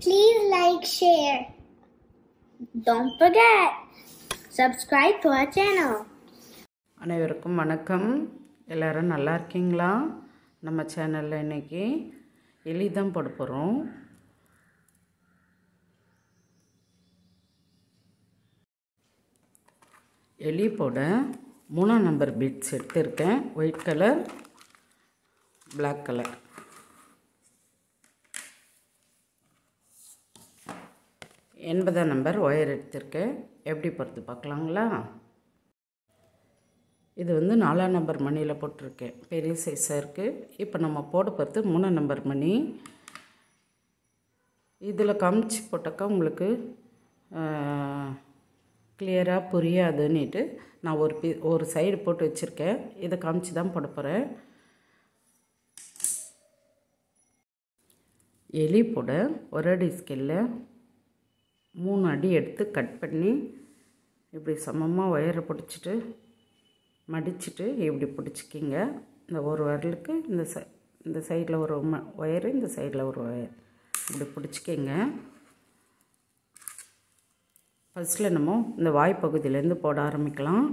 Please like, share. Don't forget, subscribe to our channel. அனைவருக்கும் வணக்கம் எல்லாரும் நல்லா இருக்கீங்களா நம்ம சேனலில் இன்னைக்கு எலி தான் போட போகிறோம் எலி போட மூணாம் நம்பர் பீட்ஸ் எடுத்திருக்கேன் ஒயிட் கலர் Black கலர் எண்பதாம் நம்பர் ஒயர் எடுத்திருக்கேன் எப்படி போகிறது பார்க்கலாங்களா இது வந்து நாலாம் நம்பர் மணியில் போட்டிருக்கேன் பெரிய சைஸாக இருக்குது இப்போ நம்ம போட போகிறது மூணாம் நம்பர் மணி இதில் காமிச்சு போட்டாக்கா உங்களுக்கு கிளியராக புரியாதுன்னுட்டு நான் ஒரு பி ஒரு சைடு போட்டு வச்சுருக்கேன் இதை காமிச்சு தான் போட போகிறேன் எலி போட ஒரு அடி ஸ்கெல்லில் மூணு அடி எடுத்து கட் பண்ணி இப்படி சமமாக ஒயரை பிடிச்சிட்டு மடிச்சுட்டு இப்படி பிடிச்சிக்கிங்க இந்த ஒரு விரலுக்கு இந்த சை இந்த சைடில் ஒரு ம ஒயரு இந்த சைடில் ஒரு ஒயர் இப்படி பிடிச்சிக்கிங்க ஃபஸ்ட்டில் நம்ம இந்த வாய்ப்பகுதியிலேருந்து போட ஆரம்பிக்கலாம்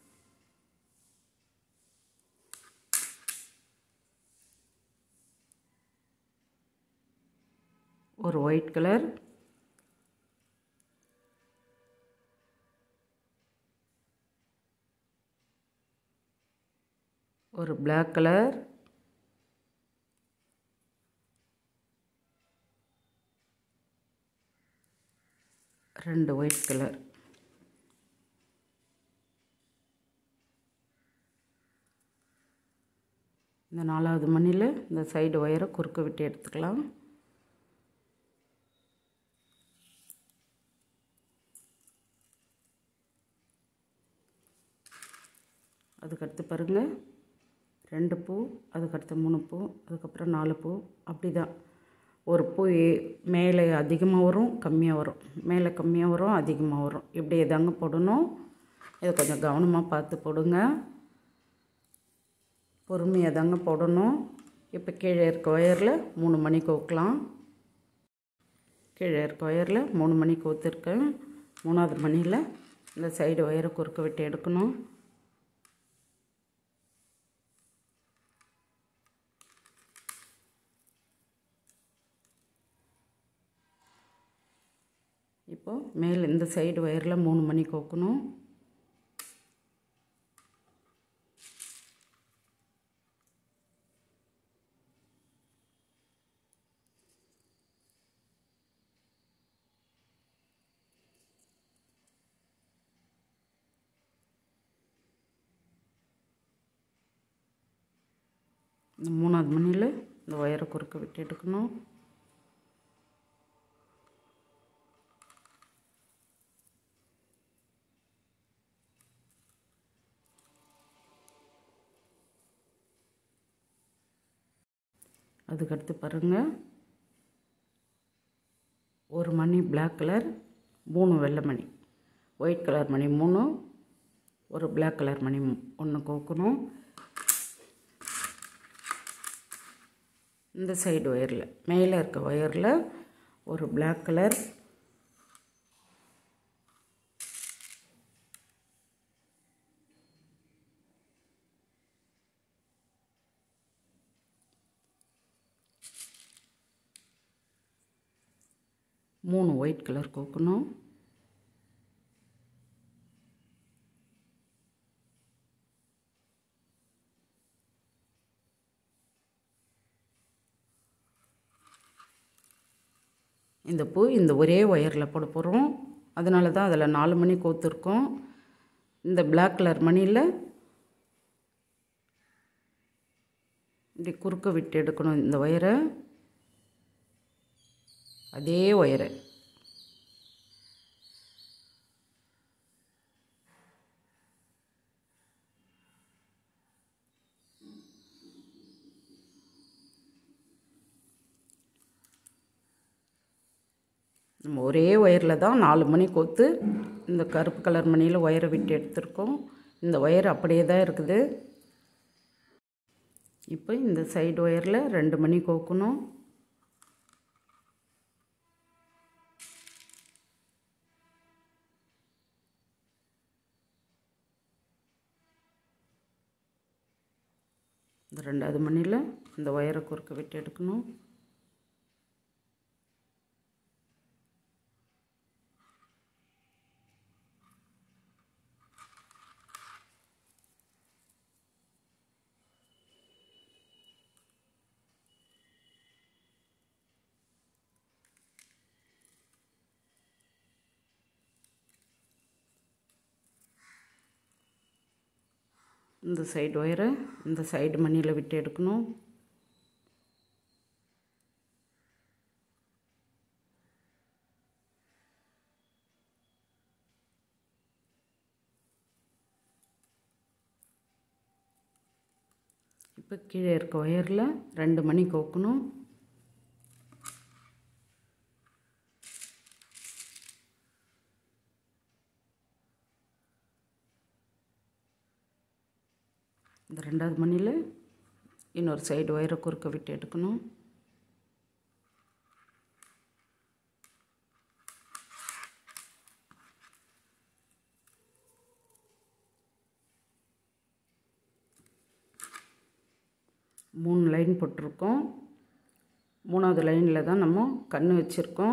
ஒரு ஒயிட் கலர் ஒரு பிளாக் கலர் ரெண்டு ஒயிட் கலர் இந்த நாலாவது மணியில் இந்த சைடு ஒயரை குறுக்க விட்டு எடுத்துக்கலாம் அதுக்கடுத்து பாருங்கள் ரெண்டு பூ அதுக்கடுத்து மூணு பூ அதுக்கப்புறம் நாலு பூ அப்படி தான் ஒரு பூ மேலே அதிகமாக வரும் கம்மியாக வரும் மேலே கம்மியாக வரும் அதிகமாக வரும் இப்படி தாங்க போடணும் இதை கொஞ்சம் கவனமாக பார்த்து போடுங்க பொறுமையாக தாங்க போடணும் இப்போ கீழே இருக்க ஒயரில் மூணு மணி கோக்கலாம் கீழே இருக்க ஒயரில் மூணு மணி கோத்துருக்கேன் மூணாவது மணியில் இந்த சைடு ஒயரை குறுக்க விட்டு எடுக்கணும் இப்போது மேலே இந்த சைடு ஒயரில் மூணு மணி கோக்கணும் இந்த மூணாவது மணியில் இந்த ஒயரை குறுக்க விட்டு எடுக்கணும் அதுக்கடுத்து பாருங்கள் ஒரு மணி பிளாக் கலர் மூணு வெள்ளை மணி ஒயிட் கலர் மணி மூணு ஒரு பிளாக் கலர் மணி ஒன்று கோக்கணும் இந்த சைடு ஒயரில் மேலே இருக்க ஒயரில் ஒரு பிளாக் கலர் மூணு ஒயிட் கலர் கோக்கணும் இந்த பூ இந்த ஒரே ஒயரில் போட போகிறோம் அதனால தான் அதில் நாலு மணி கோத்துருக்கோம் இந்த பிளாக் கலர் மணியில் இப்படி குறுக்க விட்டு எடுக்கணும் இந்த ஒயரை அதே ஒயரை நம்ம ஒரே ஒயரில் தான் நாலு மணி கோத்து இந்த கருப்பு கலர் மணியில் ஒயரை விட்டு எடுத்திருக்கோம் இந்த ஒயர் அப்படியே தான் இருக்குது இப்போ இந்த சைடு ஒயரில் ரெண்டு மணி கோக்கணும் இந்த ரெண்டாவது மணியில் இந்த ஒயரை குறுக்க விட்டு எடுக்கணும் இந்த சைடு ஒயரை இந்த சைடு மணியில் விட்டு எடுக்கணும் இப்போ கீழே இருக்க ஒயரில் ரெண்டு மணி கோக்கணும் இந்த ரெண்டாவது மணியில் இன்னொரு சைடு ஒயரை குறுக்க விட்டு எடுக்கணும் மூணு லைன் போட்டிருக்கோம் மூணாவது லைனில் தான் நம்ம கண் வச்சுருக்கோம்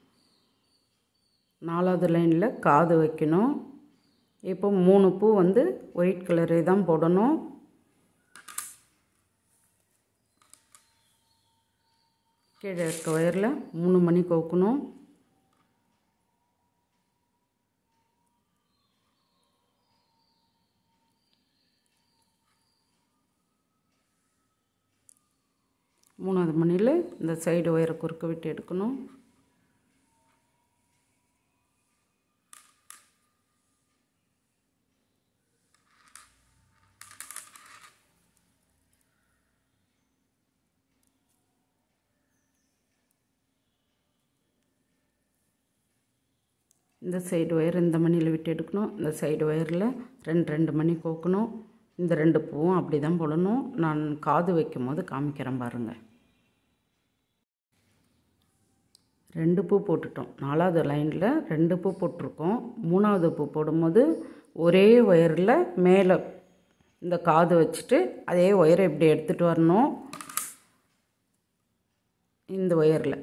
நாலாவது லைனில் காது வைக்கணும் இப்போ மூணு பூ வந்து ஒயிட் கலரே தான் போடணும் கீழே இருக்க ஒயரில் மூணு மணி கோக்கணும் மூணாவது மணியில் இந்த சைடு ஒயரை குறுக்க விட்டு எடுக்கணும் இந்த சைடு ஒயர் இந்த மணியில் விட்டு எடுக்கணும் இந்த சைடு ஒயரில் ரெண்டு ரெண்டு மணி கோக்கணும் இந்த ரெண்டு பூவும் அப்படி தான் போடணும் நான் காது வைக்கும் போது காமிக்கிறேன் பாருங்கள் ரெண்டு பூ போட்டுட்டோம் நாலாவது லைனில் ரெண்டு பூ போட்டிருக்கோம் மூணாவது பூ போடும்போது ஒரே ஒயரில் மேலே இந்த காது வச்சுட்டு அதே ஒயரை இப்படி எடுத்துகிட்டு வரணும் இந்த ஒயரில்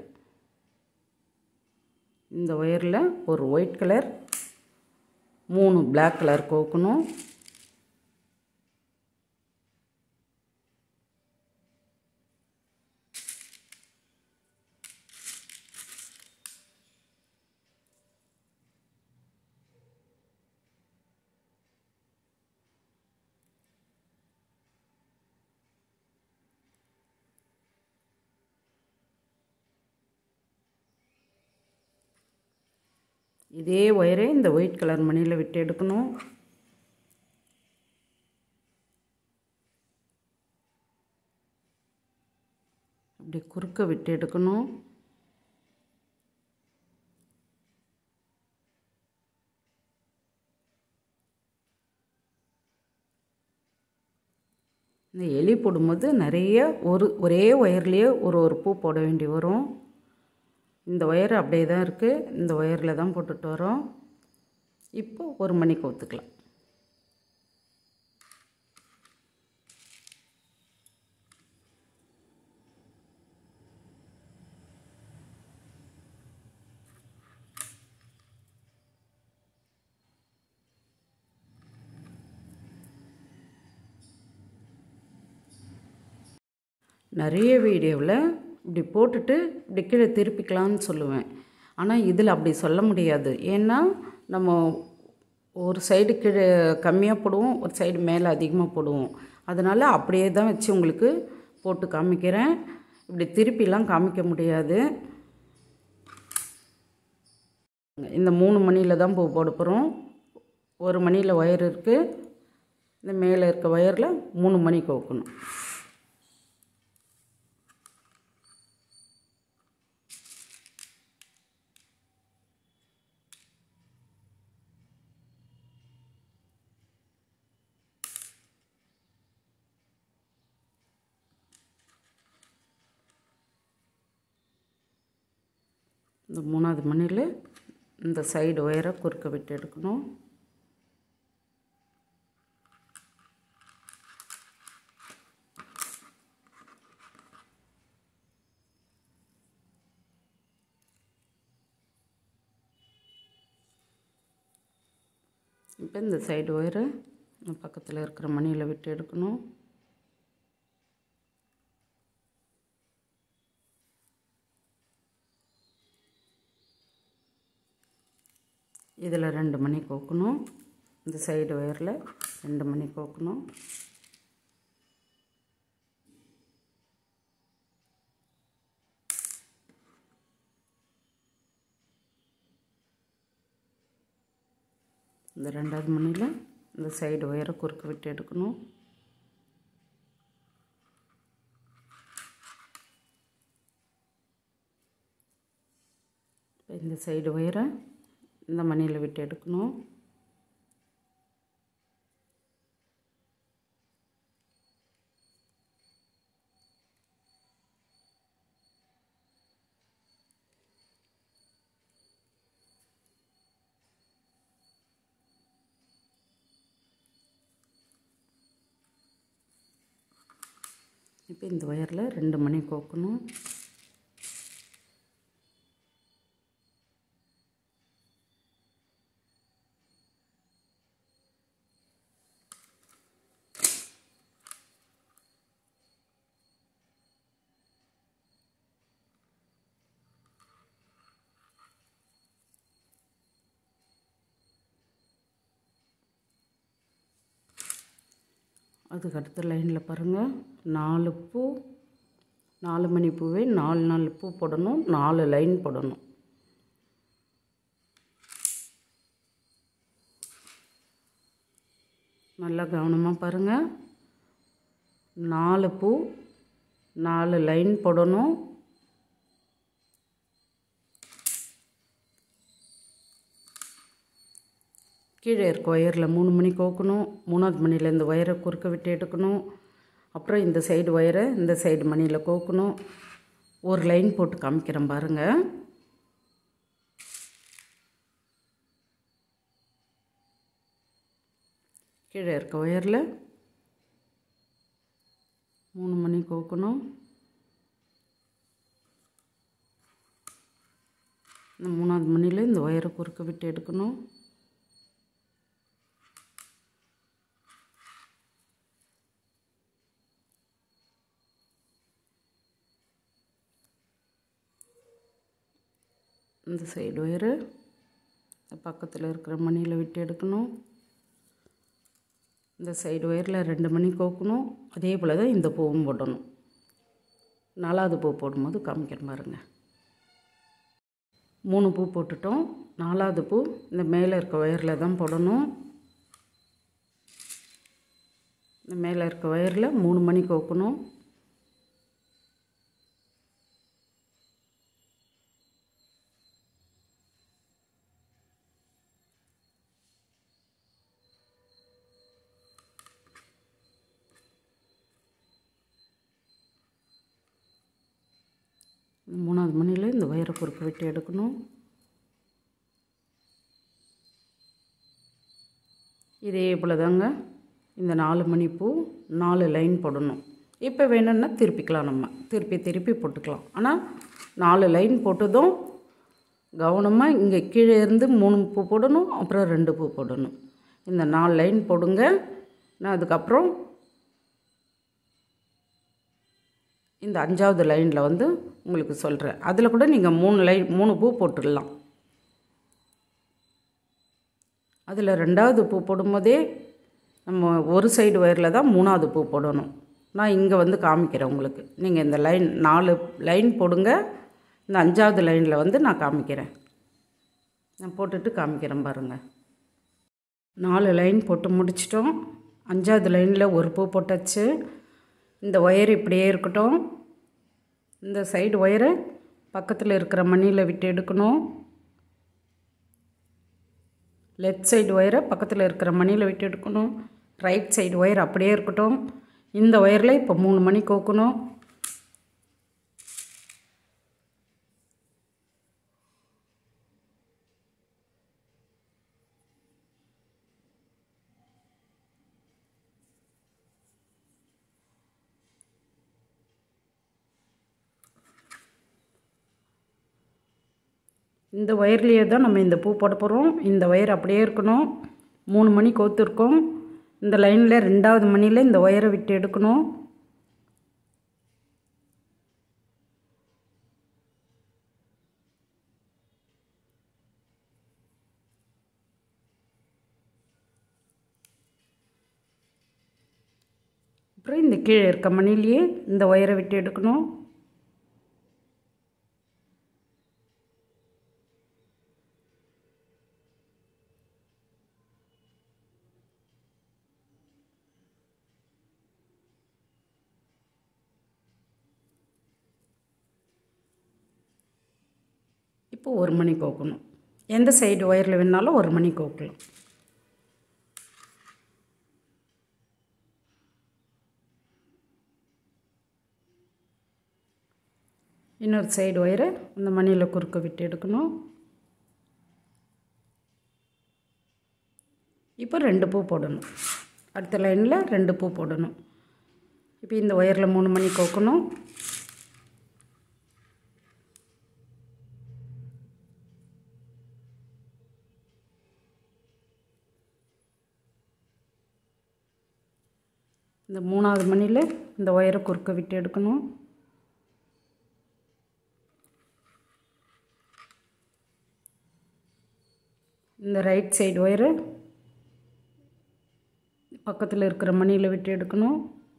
இந்த ஒயரில் ஒரு ஒயிட் கலர் மூணு பிளாக் கலர் கோக்கணும் இதே ஒயரை இந்த ஒயிட் கலர் மணியில் விட்டு எடுக்கணும் இப்படி குறுக்க விட்டு எடுக்கணும் இந்த எலி போடும்போது நிறைய ஒரு ஒரே ஒயர்லேயே ஒரு ஒரு பூ போட வேண்டி வரும் இந்த ஒயர் அப்படியே தான் இருக்குது இந்த ஒயரில் தான் போட்டுட்டு வரோம் இப்போ ஒரு மணிக்கு ஒத்துக்கலாம் நிறைய வீடியோவில் இப்படி போட்டுட்டு இப்படி கீழே திருப்பிக்கலாம்னு சொல்லுவேன் ஆனால் இதில் அப்படி சொல்ல முடியாது ஏன்னா நம்ம ஒரு சைடு கீழே கம்மியாக போடுவோம் ஒரு சைடு மேலே அதிகமாக போடுவோம் அதனால் அப்படியே தான் வச்சு உங்களுக்கு போட்டு காமிக்கிறேன் இப்படி திருப்பிலாம் காமிக்க முடியாது இந்த மூணு மணியில் தான் பூ போட போகிறோம் ஒரு மணியில் ஒயர் இருக்குது இந்த மேலே இருக்க ஒயரில் மூணு மணி கோக்கணும் இந்த மூணாவது மணியில் இந்த சைடு ஒயரை குறுக்க விட்டு எடுக்கணும் இப்போ இந்த சைடு ஒயரை பக்கத்தில் இருக்கிற மணியில் விட்டு எடுக்கணும் இதில் ரெண்டு மணி கோக்கணும் இந்த சைடு ஒயரில் ரெண்டு மணி கோக்கணும் இந்த ரெண்டாவது மணியில் இந்த சைடு ஒயரை குறுக்க விட்டு எடுக்கணும் இந்த சைடு ஒயரை இந்த மணியில் விட்டு எடுக்கணும் இப்போ இந்த ஒயரில் ரெண்டு மணி கோக்கணும் அதுக்கு அடுத்த லைனில் பாருங்கள் நாலு பூ நாலு மணி பூவே நாலு நாலு பூ போடணும் நாலு லைன் போடணும் நல்லா கவனமாக பாருங்கள் நாலு பூ நாலு லைன் போடணும் கீழே இருக்க ஒயரில் மூணு மணி கோக்கணும் மூணாவது மணியில் இந்த ஒயரை குறுக்க விட்டு எடுக்கணும் அப்புறம் இந்த சைடு ஒயரை இந்த சைடு மணியில் கோக்கணும் ஒரு லைன் போட்டு காமிக்கிறேன் பாருங்கள் கீழே இருக்க ஒயரில் மூணு மணி கோக்கணும் இந்த மூணாவது மணியில் இந்த ஒயரை குறுக்க விட்டு எடுக்கணும் இந்த சைடு ஒயரு பக்கத்தில் இருக்கிற மணியில் விட்டு எடுக்கணும் இந்த சைடு ஒயரில் ரெண்டு மணி கோக்கணும் அதே போல் தான் இந்த பூவும் போடணும் நாலாவது பூ போடும்போது காமிக்கிற பாருங்க மூணு பூ போட்டுட்டோம் நாலாவது பூ இந்த மேலே இருக்க ஒயரில் தான் போடணும் இந்த மேலே இருக்க ஒயரில் மூணு மணி கோக்கணும் மூணாவது மணியில் இந்த ஒயரை குறுக்க விட்டு எடுக்கணும் இதே போல் தாங்க இந்த நாலு மணி பூ நாலு லைன் போடணும் இப்போ வேணும்னா திருப்பிக்கலாம் நம்ம திருப்பி திருப்பி போட்டுக்கலாம் ஆனால் நாலு லைன் போட்டதும் கவனமாக இங்கே கீழே இருந்து மூணு பூ போடணும் அப்புறம் ரெண்டு பூ போடணும் இந்த நாலு லைன் போடுங்க நான் அதுக்கப்புறம் இந்த அஞ்சாவது லைனில் வந்து உங்களுக்கு சொல்கிறேன் அதில் கூட நீங்கள் மூணு லைன் மூணு பூ போட்டுடலாம் அதில் ரெண்டாவது பூ போடும்போதே நம்ம ஒரு சைடு ஒயரில் தான் மூணாவது பூ போடணும் நான் இங்கே வந்து காமிக்கிறேன் உங்களுக்கு நீங்கள் இந்த லைன் நாலு லைன் போடுங்க இந்த அஞ்சாவது லைனில் வந்து நான் காமிக்கிறேன் நான் போட்டுட்டு காமிக்கிறேன் பாருங்கள் நாலு லைன் போட்டு முடிச்சிட்டோம் அஞ்சாவது லைனில் ஒரு பூ போட்டாச்சு இந்த ஒயர் இப்படியே இருக்கட்டும் இந்த சைடு ஒயரை பக்கத்தில் இருக்கிற மணியில் விட்டு எடுக்கணும் லெஃப்ட் சைடு ஒயரை பக்கத்தில் இருக்கிற மணியில் விட்டு எடுக்கணும் ரைட் சைடு ஒயர் அப்படியே இருக்கட்டும் இந்த ஒயரில் இப்போ மூணு மணி கோக்கணும் இந்த ஒயர்லேயே தான் நம்ம இந்த பூ போட போகிறோம் இந்த ஒயர் அப்படியே இருக்கணும் மூணு மணி கோத்துருக்கோம் இந்த லைனில் ரெண்டாவது மணியில் இந்த ஒயரை விட்டு எடுக்கணும் அப்புறம் இந்த கீழே இருக்க மணிலேயே இந்த ஒயரை விட்டு எடுக்கணும் இப்போ ஒரு மணி கோக்கணும் எந்த சைடு ஒயரில் வேணாலும் ஒரு மணி கோக்கலாம் இன்னொரு சைடு ஒயரை அந்த மணியில் குறுக்க விட்டு எடுக்கணும் இப்போ ரெண்டு பூ போடணும் அடுத்த லைனில் ரெண்டு பூ போடணும் இப்போ இந்த ஒயரில் மூணு மணி கோக்கணும் இந்த மூணாவது மணியில் இந்த ஒயரை குறுக்க விட்டு எடுக்கணும் இந்த ரைட் சைடு ஒயரை பக்கத்தில் இருக்கிற மணியில் விட்டு எடுக்கணும்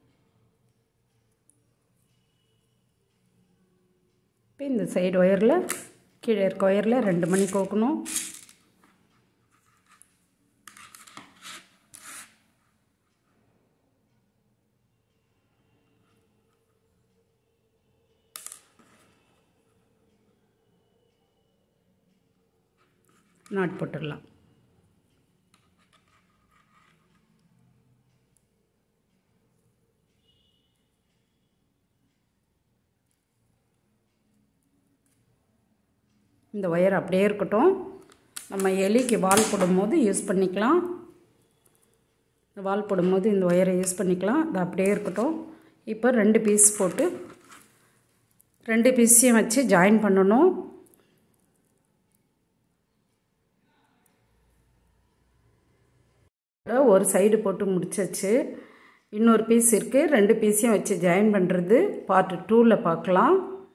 இப்போ இந்த சைடு ஒயரில் கீழே இருக்க ஒயரில் ரெண்டு மணி கோக்கணும் நாட் போட்டுடலாம் இந்த ஒயர் அப்படியே இருக்கட்டும் நம்ம எலிக்கு வால் போடும்போது யூஸ் பண்ணிக்கலாம் இந்த வால் போடும்போது இந்த ஒயரை யூஸ் பண்ணிக்கலாம் அது அப்படியே இருக்கட்டும் இப்போ ரெண்டு பீஸ் போட்டு ரெண்டு பீஸையும் வச்சு ஜாயின் பண்ணணும் ஒரு சைடு போட்டு முடிச்சாச்சு இன்னொரு பீஸ் இருக்குது ரெண்டு பீஸையும் வச்சு ஜாயின் பண்ணுறது பார்ட் டூவில் பார்க்கலாம்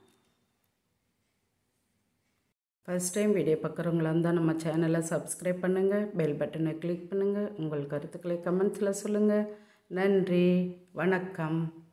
ஃபஸ்ட் டைம் வீடியோ பார்க்குறவங்களா இருந்தால் நம்ம சேனலை சப்ஸ்கிரைப் பண்ணுங்கள் பெல் பட்டனை கிளிக் பண்ணுங்கள் உங்கள் கருத்துக்களை கமெண்ட்ஸில் சொல்லுங்கள் நன்றி வணக்கம்